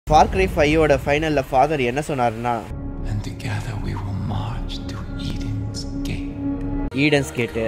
For cry ஃபையோட ஃபைனலில் father என்ன சொன்னாருன்னா and together we will march to Eden's gate. ஈடன்ஸ் கேட்டு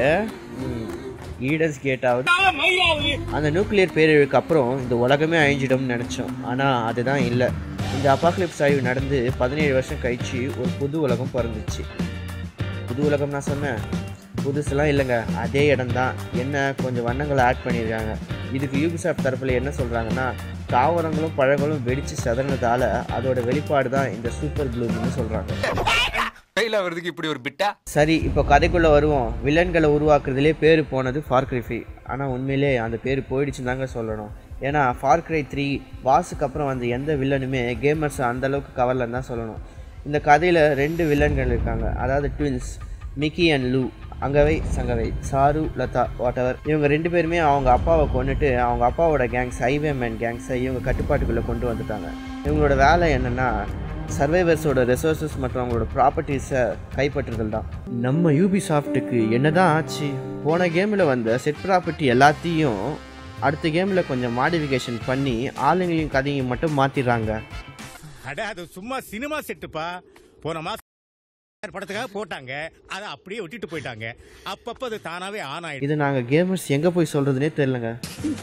ஈடன்ஸ் கேட்டாவது அந்த நியூக்ளியர் பேரழிவுக்கு அப்புறம் இந்த உலகமே அழிஞ்சிடும்னு நினச்சோம் ஆனால் அதுதான் இல்லை இந்த அப்பாக்லிப்ஸ் ஆய்வு நடந்து பதினேழு வருஷம் கழிச்சு ஒரு புது உலகம் பிறந்துச்சு புது உலகம் நான் சொன்னேன் புதுசுலாம் இல்லைங்க அதே இடம்தான் என்ன கொஞ்சம் வண்ணங்களை ஆட் பண்ணியிருக்காங்க இதுக்கு யூபிசாஃப்ட் தரப்பில் என்ன சொல்கிறாங்கன்னா தாவரங்களும் பழங்களும் வெடித்து செதறினதால அதோட வெளிப்பாடு தான் இந்த சூப்பர் ப்ளூம்னு சொல்கிறாங்க ஃபெயில் ஆகிறதுக்கு இப்படி ஒரு பிட்டா சரி இப்போ கதைக்குள்ளே வருவோம் வில்லன்களை உருவாக்குறதுலே பேர் போனது ஃபார்க்ரிஃபை ஆனால் உண்மையிலே அந்த பேர் போயிடுச்சுன்னு தாங்க சொல்லணும் ஏன்னா ஃபார்க்ரை த்ரீ வாஸுக்கு அப்புறம் வந்த எந்த வில்லனுமே கேமர்ஸ் அந்த அளவுக்கு கவர்லன்னு தான் சொல்லணும் இந்த கதையில் ரெண்டு வில்லன்கள் இருக்காங்க அதாவது twins Mickey and Lou Angavai Sangavai Charu Latha whatever இவங்க ரெண்டு பேருமே அவங்க அப்பாவை கொண்டுட்டு அவங்க அப்பாவோட கேங்ஸ் ஹைவே மேன் கேங்ஸை இவங்க கட்டுப்பாட்டுக்குள்ளே கொண்டு வந்துட்டாங்க இவங்களோட வேலை என்னென்னா சர்வைவர்ஸோட ரிசோர்ஸஸ் மற்றும் அவங்களோட ப்ராப்பர்ட்டிஸை கைப்பற்றுதல் தான் நம்ம யூபி சாஃப்ட்டுக்கு என்னதான் ஆச்சு போன கேமில் வந்த செட் ப்ராப்பர்ட்டி எல்லாத்தையும் அடுத்த கேமில் கொஞ்சம் மாடிஃபிகேஷன் பண்ணி ஆளுங்களையும் கதையும் மட்டும் மாற்றிடுறாங்க அட அது சும்மா சினிமா செட்டுப்பா போன மாசம் படத்துக்காக போட்டாங்க அதை அப்படியே விட்டுட்டு போயிட்டாங்க அப்பப்ப அது தானாவே ஆன் ஆயிடுது இது நாங்கள் கேமர்ஸ் எங்கே போய் சொல்கிறதுனே தெரிலங்க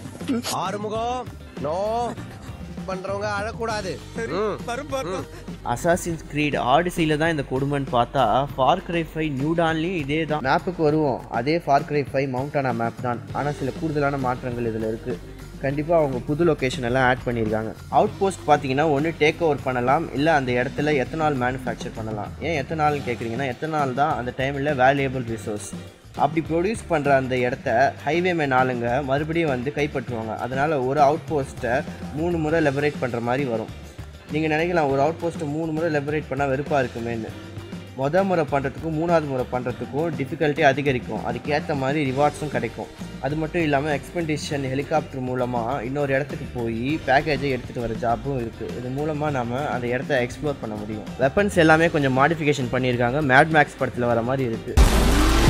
ஆறுமுகம் நோ பண்றவங்க அழக்கூடாது வரும் வரும் அசாசின்ஸ் கிரீட் ஆடிசியில் தான் இந்த கொடுமைன்னு பார்த்தா ஃபார் கிரை ஃபை நியூடான்லேயும் இதே தான் மேப்புக்கு வருவோம் அதே Far Cry five Montana map தான் ஆனால் சில கூடுதலான மாற்றங்கள் இதில் இருக்குது கண்டிப்பாக அவங்க புது லொக்கேஷன் எல்லாம் ஆட் பண்ணியிருக்காங்க அவுட் போஸ்ட் பார்த்தீங்கன்னா ஒன்று டேக் ஓவர் பண்ணலாம் இல்லை அந்த இடத்துல எத்தனால் மேனுஃபேக்சர் பண்ணலாம் ஏன் எத்தனால்னு கேட்குறீங்கன்னா எத்தனால் தான் அந்த டைமில் வேல்யூபிள் ரிசோர்ஸ் அப்படி ப்ரொடியூஸ் பண்ணுற அந்த இடத்த ஹைவே மேன் ஆளுங்க மறுபடியும் வந்து கைப்பற்றுவாங்க அதனால் ஒரு அவுட் போஸ்ட்டை மூணு முறை லெபரேட் பண்ணுற மாதிரி வரும் நீங்கள் நினைக்கலாம் ஒரு அவுட் போஸ்ட்டை மூணு முறை லெபரேட் பண்ணால் வெறுப்பாக இருக்குமேன்னு மொதல் முறை பண்ணுறதுக்கும் மூணாவது முறை பண்ணுறதுக்கும் டிஃபிகல்ட்டி அதிகரிக்கும் அதுக்கேற்ற மாதிரி ரிவார்ட்ஸும் கிடைக்கும் அது மட்டும் இல்லாமல் எக்ஸ்பெண்டிஷன் ஹெலிகாப்டர் மூலமாக இன்னொரு இடத்துக்கு போய் பேக்கேஜை எடுத்துகிட்டு வர ஜாப்பும் இருக்குது இது மூலமாக நம்ம அந்த இடத்த எக்ஸ்ப்ளோர் பண்ண முடியும் வெப்பன்ஸ் எல்லாமே கொஞ்சம் மாடிஃபிகேஷன் பண்ணியிருக்காங்க மேட் மேக்ஸ் படத்தில் வர மாதிரி இருக்குது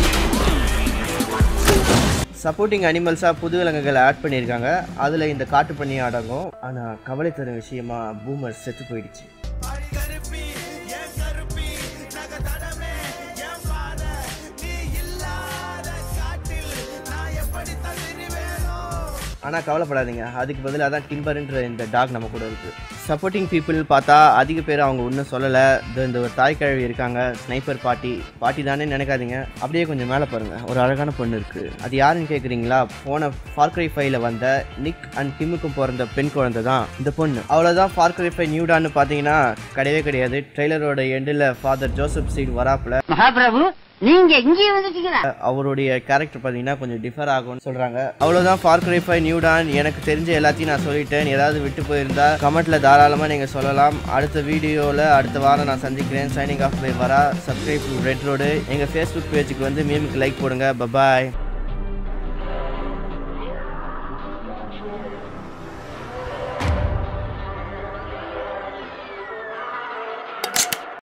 சப்போர்ட்டிங் அனிமல்ஸாக புது விலங்குகளை ஆட் பண்ணியிருக்காங்க அதில் இந்த காட்டு பண்ணி அடங்கும் ஆனால் கவலை தரும் விஷயமா பூமர் செத்து போயிடுச்சு ஆனால் கவலைப்படாதீங்க அதுக்கு பதிலாக தான் டிம்பர்ன்ற இந்த டாக் நம்ம கூட இருக்குது சப்போர்ட்டிங் பீப்புள் பார்த்தா அதிக பேர் அவங்க இன்னும் சொல்லலை இந்த இந்த ஒரு தாய் கிழவி இருக்காங்க ஸ்னைப்பர் பாட்டி பாட்டி தானே நினைக்காதீங்க அப்படியே கொஞ்சம் மேலே பாருங்கள் ஒரு அழகான பொண்ணு இருக்குது அது யாருன்னு கேட்குறீங்களா போன ஃபார்க்ரை ஃபைவ்ல வந்த நிக் அண்ட் கிம்முக்கும் பிறந்த பெண் குழந்தை தான் இந்த பொண்ணு அவ்வளோதான் ஃபார்க்ரை ஃபைவ் நியூடான்னு பார்த்தீங்கன்னா கிடையவே கிடையாது ட்ரெய்லரோட எண்டில் ஃபாதர் ஜோசப் சீட் வராப்புல மகாபிரபு நீங்க இங்கேயே வந்துட்டீங்களா அவருடைய கேரக்டர் பார்த்தீங்கன்னா கொஞ்சம் டிஃபர் ஆகும்னு சொல்கிறாங்க அவ்வளோதான் ஃபார் கிரை ஃபை நியூடான் எனக்கு தெரிஞ்ச எல்லாத்தையும் நான் சொல்லிட்டேன் ஏதாவது விட்டு போயிருந்தா கமெண்ட்டில் தாராளமாக நீங்கள் சொல்லலாம் அடுத்த வீடியோவில் அடுத்த வாரம் நான் சந்திக்கிறேன் signing off by Vara subscribe to Red Road எங்கள் ஃபேஸ்புக் பேஜுக்கு வந்து மீமுக்கு லைக் போடுங்க பபாய்